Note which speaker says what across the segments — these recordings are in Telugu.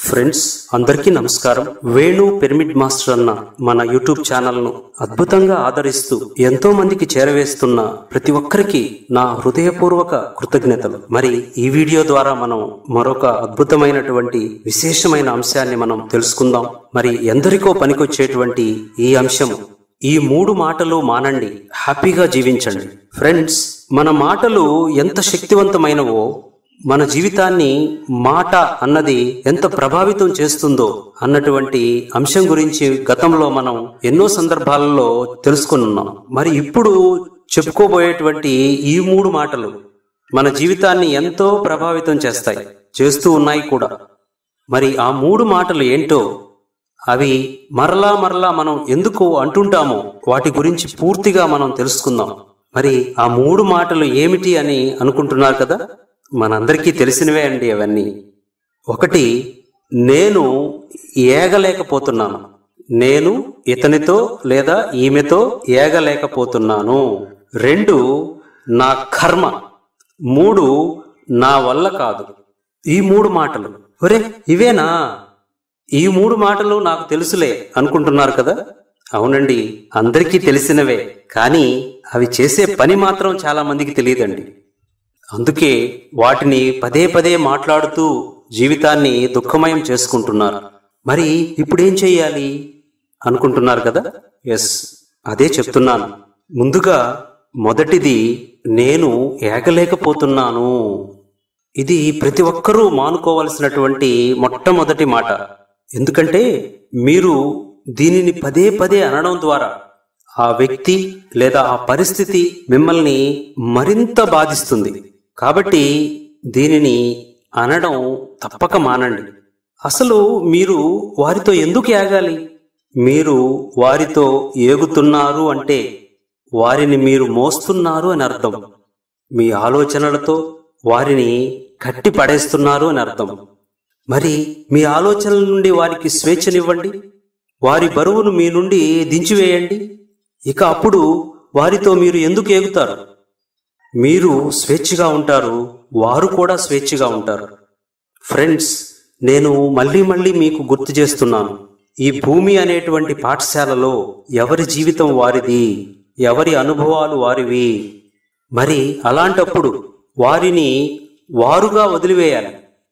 Speaker 1: ఫ్రెండ్స్ అందరికీ నమస్కారం వేణు పిరమిడ్ మాస్టర్ అన్న మన యూట్యూబ్ ఛానల్ ను అద్భుతంగా ఆదరిస్తూ ఎంతో మందికి చేరవేస్తున్న ప్రతి ఒక్కరికి నా హృదయపూర్వక కృతజ్ఞతలు మరి ఈ వీడియో ద్వారా మనం మరొక అద్భుతమైనటువంటి విశేషమైన అంశాన్ని మనం తెలుసుకుందాం మరి ఎందరికో పనికొచ్చేటువంటి ఈ అంశం ఈ మూడు మాటలు మానండి హ్యాపీగా జీవించండి ఫ్రెండ్స్ మన మాటలు ఎంత శక్తివంతమైనవో మన జీవితాన్ని మాట అన్నది ఎంత ప్రభావితం చేస్తుందో అన్నటువంటి అంశం గురించి గతంలో మనం ఎన్నో సందర్భాలలో తెలుసుకుని ఉన్నాం మరి ఇప్పుడు చెప్పుకోబోయేటువంటి ఈ మూడు మాటలు మన జీవితాన్ని ఎంతో ప్రభావితం చేస్తాయి చేస్తూ ఉన్నాయి కూడా మరి ఆ మూడు మాటలు ఏంటో అవి మరలా మరలా మనం ఎందుకు అంటుంటామో వాటి గురించి పూర్తిగా మనం తెలుసుకుందాం మరి ఆ మూడు మాటలు ఏమిటి అని అనుకుంటున్నారు కదా మనందరికీ తెలిసినవే అండి అవన్నీ ఒకటి నేను ఏగలేకపోతున్నాను నేను ఇతనితో లేదా ఈమెతో ఏగలేకపోతున్నాను రెండు నా కర్మ మూడు నా వల్ల కాదు ఈ మూడు మాటలు ఒరే ఇవేనా ఈ మూడు మాటలు నాకు తెలుసులే అనుకుంటున్నారు కదా అవునండి అందరికీ తెలిసినవే కానీ అవి చేసే పని మాత్రం చాలా మందికి తెలియదండి అందుకే వాటిని పదే పదే మాట్లాడుతూ జీవితాన్ని దుఃఖమయం చేసుకుంటున్నారు మరి ఇప్పుడేం చెయ్యాలి అనుకుంటున్నారు కదా ఎస్ అదే చెప్తున్నాను ముందుగా మొదటిది నేను ఏగలేకపోతున్నాను ఇది ప్రతి ఒక్కరూ మానుకోవలసినటువంటి మొట్టమొదటి మాట ఎందుకంటే మీరు దీనిని పదే పదే అనడం ద్వారా ఆ వ్యక్తి లేదా ఆ పరిస్థితి మిమ్మల్ని మరింత బాధిస్తుంది కాబట్టి దీనిని అనడం తప్పక మానండి అసలు మీరు వారితో ఎందుకు ఏగాలి మీరు వారితో ఏగుతున్నారు అంటే వారిని మీరు మోస్తున్నారు అని అర్థం మీ ఆలోచనలతో వారిని కట్టి పడేస్తున్నారు అని అర్థం మరి మీ ఆలోచనల నుండి వారికి స్వేచ్ఛనివ్వండి వారి బరువును మీ నుండి దించివేయండి ఇక అప్పుడు వారితో మీరు ఎందుకు ఏగుతారు మీరు స్వేచ్ఛగా ఉంటారు వారు కూడా స్వేచ్ఛగా ఉంటారు ఫ్రెండ్స్ నేను మళ్ళీ మళ్ళీ మీకు గుర్తు చేస్తున్నాను ఈ భూమి అనేటువంటి పాఠశాలలో ఎవరి జీవితం వారిది ఎవరి అనుభవాలు వారివి మరి అలాంటప్పుడు వారిని వారుగా వదిలివేయాలి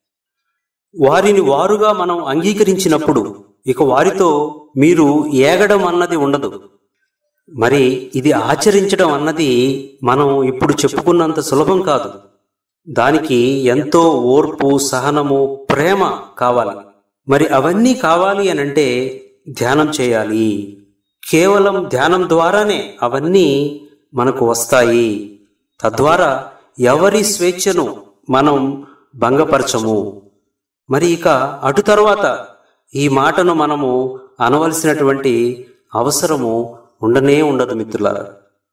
Speaker 1: వారిని వారుగా మనం అంగీకరించినప్పుడు ఇక వారితో మీరు ఏగడం అన్నది ఉండదు మరి ఇది ఆచరించడం అన్నది మనం ఇప్పుడు చెప్పుకున్నంత సులభం కాదు దానికి ఎంతో ఓర్పు సహనము ప్రేమ కావాలి మరి అవన్నీ కావాలి అని అంటే ధ్యానం చేయాలి కేవలం ధ్యానం ద్వారానే అవన్నీ మనకు వస్తాయి తద్వారా ఎవరి స్వేచ్ఛను మనం భంగపరచము మరి ఇక అటు తర్వాత ఈ మాటను మనము అనవలసినటువంటి అవసరము ఉండనే ఉండదు మిత్రులారా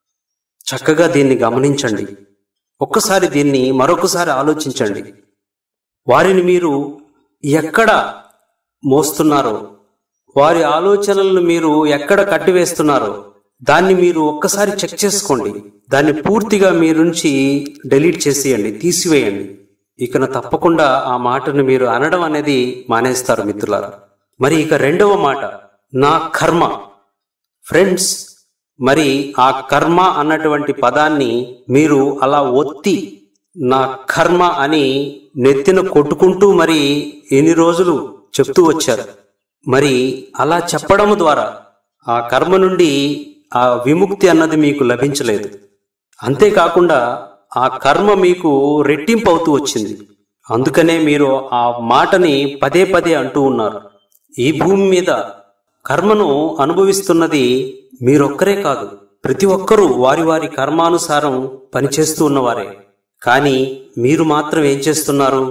Speaker 1: చక్కగా దీన్ని గమనించండి ఒక్కసారి దీన్ని మరొకసారి ఆలోచించండి వారిని మీరు ఎక్కడ మోస్తున్నారో వారి ఆలోచనలను మీరు ఎక్కడ కట్టివేస్తున్నారో దాన్ని మీరు ఒక్కసారి చెక్ చేసుకోండి దాన్ని పూర్తిగా మీ నుంచి డిలీట్ చేసేయండి తీసివేయండి ఇకన తప్పకుండా ఆ మాటను మీరు అనడం అనేది మానేస్తారు మిత్రులారా మరి ఇక రెండవ మాట నా కర్మ ఫ్రెండ్స్ మరి ఆ కర్మ అన్నటువంటి పదాన్ని మీరు అలా ఒత్తి నా కర్మ అని నెత్తిన కొట్టుకుంటూ మరి ఎన్ని రోజులు చెప్తూ వచ్చారు మరి అలా చెప్పడం ద్వారా ఆ కర్మ నుండి ఆ విముక్తి అన్నది మీకు లభించలేదు అంతేకాకుండా ఆ కర్మ మీకు రెట్టింపు అవుతూ వచ్చింది అందుకనే మీరు ఆ మాటని పదే పదే అంటూ ఉన్నారు ఈ భూమి మీద కర్మను అనుభవిస్తున్నది మీరొక్కరే కాదు ప్రతి ఒక్కరూ వారి వారి కర్మానుసారం పనిచేస్తూ ఉన్నవారే కానీ మీరు మాత్రం ఏం చేస్తున్నారు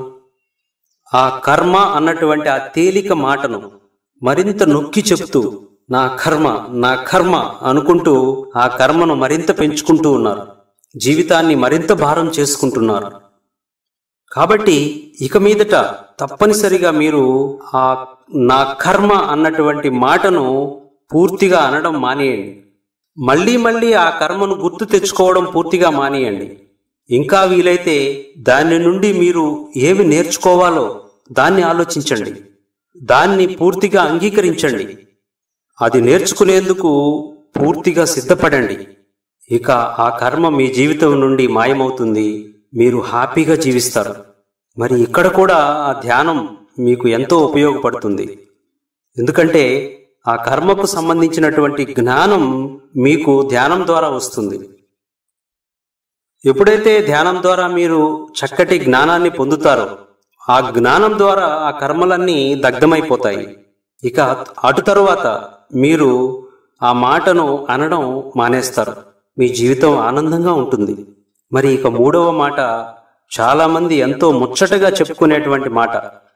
Speaker 1: ఆ కర్మ అన్నటువంటి ఆ తేలిక మాటను మరింత నొక్కి చెప్తూ నా కర్మ నా కర్మ అనుకుంటూ ఆ కర్మను మరింత పెంచుకుంటూ ఉన్నారు జీవితాన్ని మరింత భారం చేసుకుంటున్నారు కాబట్టి ఇక మీదట తప్పనిసరిగా మీరు ఆ నా కర్మ అన్నటువంటి మాటను పూర్తిగా అనడం మానేయండి మళ్ళీ మళ్ళీ ఆ కర్మను గుర్తు తెచ్చుకోవడం పూర్తిగా మానేయండి ఇంకా వీలైతే దాని నుండి మీరు ఏమి నేర్చుకోవాలో దాన్ని ఆలోచించండి దాన్ని పూర్తిగా అంగీకరించండి అది నేర్చుకునేందుకు పూర్తిగా సిద్ధపడండి ఇక ఆ కర్మ మీ జీవితం నుండి మాయమవుతుంది మీరు హ్యాపీగా జీవిస్తారు మరి ఇక్కడ కూడా ఆ ధ్యానం మీకు ఎంతో ఉపయోగపడుతుంది ఎందుకంటే ఆ కర్మకు సంబంధించినటువంటి జ్ఞానం మీకు ధ్యానం ద్వారా వస్తుంది ఎప్పుడైతే ధ్యానం ద్వారా మీరు చక్కటి జ్ఞానాన్ని పొందుతారో ఆ జ్ఞానం ద్వారా ఆ కర్మలన్నీ దగ్ధమైపోతాయి ఇక అటు తరువాత మీరు ఆ మాటను అనడం మానేస్తారు మీ జీవితం ఆనందంగా ఉంటుంది మరి ఇక మూడవ మాట చాలా మంది ఎంతో ముచ్చటగా చెప్పుకునేటువంటి మాట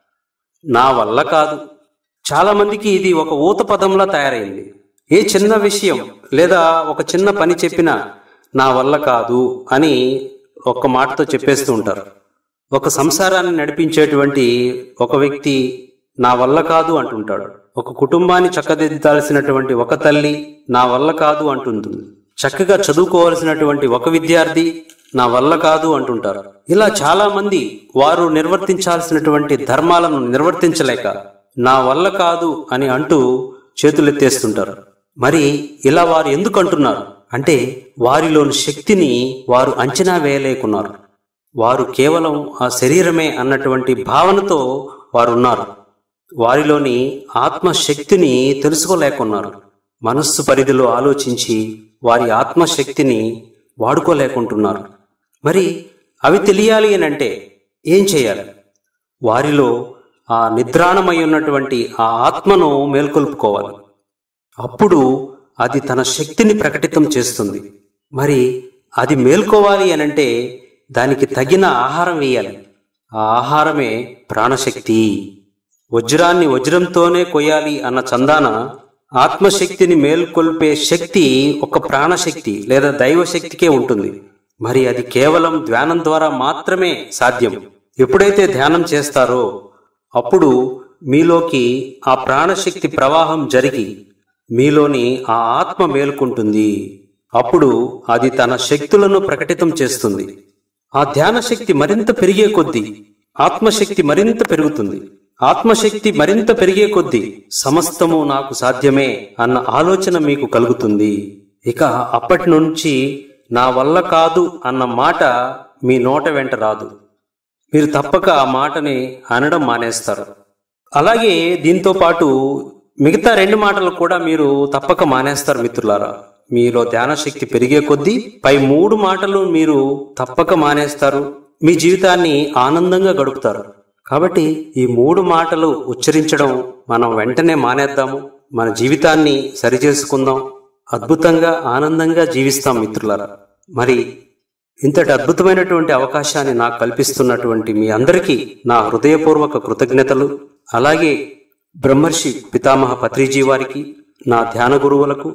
Speaker 1: నా వల్ల కాదు చాలా మందికి ఇది ఒక ఊత పదంలా తయారైంది ఏ చిన్న విషయం లేదా ఒక చిన్న పని చెప్పినా నా వల్ల కాదు అని ఒక్క మాటతో చెప్పేస్తూ ఉంటారు ఒక సంసారాన్ని నడిపించేటువంటి ఒక వ్యక్తి నా వల్ల కాదు అంటుంటాడు ఒక కుటుంబాన్ని చక్కదిద్దాల్సినటువంటి ఒక తల్లి నా వల్ల కాదు అంటుంది చక్కగా చదువుకోవాల్సినటువంటి ఒక విద్యార్థి నా వల్ల కాదు అంటుంటారు ఇలా చాలా మంది వారు నిర్వర్తించాల్సినటువంటి ధర్మాలను నిర్వర్తించలేక నా వల్ల కాదు అని అంటూ చేతులెత్తేస్తుంటారు మరి ఇలా వారు ఎందుకు అంటున్నారు అంటే వారిలోని శక్తిని వారు అంచనా వేయలేకున్నారు వారు కేవలం ఆ శరీరమే అన్నటువంటి భావనతో వారు ఉన్నారు వారిలోని ఆత్మశక్తిని తెలుసుకోలేకున్నారు మనస్సు పరిధిలో ఆలోచించి వారి ఆత్మశక్తిని వాడుకోలేకుంటున్నారు మరి అవి తెలియాలి అని అంటే ఏం చేయాలి వారిలో ఆ నిద్రాణమై ఉన్నటువంటి ఆ ఆత్మను మేల్కొల్పుకోవాలి అప్పుడు అది తన శక్తిని ప్రకటితం చేస్తుంది మరి అది మేల్కోవాలి అనంటే దానికి తగిన ఆహారం వేయాలి ఆ ఆహారమే ప్రాణశక్తి వజ్రాన్ని వజ్రంతోనే కొయ్యాలి అన్న చందాన ఆత్మశక్తిని మేల్కొల్పే శక్తి ఒక ప్రాణశక్తి లేదా దైవశక్తికే ఉంటుంది మరి అది కేవలం ధ్యానం ద్వారా మాత్రమే సాధ్యం ఎప్పుడైతే ధ్యానం చేస్తారో అప్పుడు మీలోకి ఆ ప్రాణశక్తి ప్రవాహం జరిగి మీలోని ఆ ఆత్మ మేల్కొంటుంది అప్పుడు అది తన శక్తులను ప్రకటితం చేస్తుంది ఆ ధ్యాన శక్తి మరింత పెరిగే కొద్దీ ఆత్మశక్తి మరింత పెరుగుతుంది ఆత్మశక్తి మరింత పెరిగే కొద్దీ సమస్తము నాకు సాధ్యమే అన్న ఆలోచన మీకు కలుగుతుంది ఇక అప్పటి నుంచి నా వల్ల కాదు అన్న మాట మీ నోట వెంట రాదు మీరు తప్పక ఆ మాటని అనడం మానేస్తారు అలాగే దీంతో పాటు మిగతా రెండు మాటలు కూడా మీరు తప్పక మానేస్తారు మిత్రులారా మీలో ధ్యాన శక్తి పెరిగే కొద్దీ పై మూడు మాటలు మీరు తప్పక మానేస్తారు మీ జీవితాన్ని ఆనందంగా గడుపుతారు కాబట్టి ఈ మూడు మాటలు ఉచ్చరించడం మనం వెంటనే మానేద్దాము మన జీవితాన్ని సరిచేసుకుందాం అద్భుతంగా ఆనందంగా జీవిస్తాం మిత్రులారా మరి ఇంతటి అద్భుతమైనటువంటి అవకాశాన్ని నాకు కల్పిస్తున్నటువంటి మీ అందరికీ నా హృదయపూర్వక కృతజ్ఞతలు అలాగే బ్రహ్మర్షి పితామహ పత్రిజీ వారికి నా ధ్యాన గురువులకు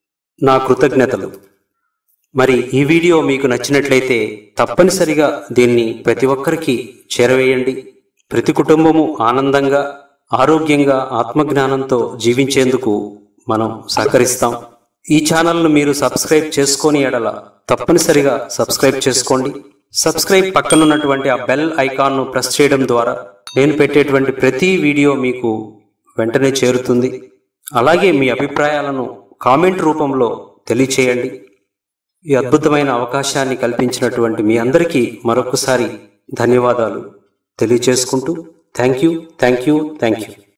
Speaker 1: నా కృతజ్ఞతలు మరి ఈ వీడియో మీకు నచ్చినట్లయితే తప్పనిసరిగా దీన్ని ప్రతి ఒక్కరికి చేరవేయండి ప్రతి కుటుంబము ఆనందంగా ఆరోగ్యంగా ఆత్మజ్ఞానంతో జీవించేందుకు మనం సహకరిస్తాం ఈ ఛానల్ను మీరు సబ్స్క్రైబ్ చేసుకొని ఎడల తప్పనిసరిగా సబ్స్క్రైబ్ చేసుకోండి సబ్స్క్రైబ్ పక్కనున్నటువంటి ఆ బెల్ ఐకాన్ను ప్రెస్ చేయడం ద్వారా నేను పెట్టేటువంటి ప్రతి వీడియో మీకు వెంటనే చేరుతుంది అలాగే మీ అభిప్రాయాలను కామెంట్ రూపంలో తెలియచేయండి ఈ అద్భుతమైన అవకాశాన్ని కల్పించినటువంటి మీ అందరికీ మరొకసారి ధన్యవాదాలు తెలియచేసుకుంటూ thank you thank you thank you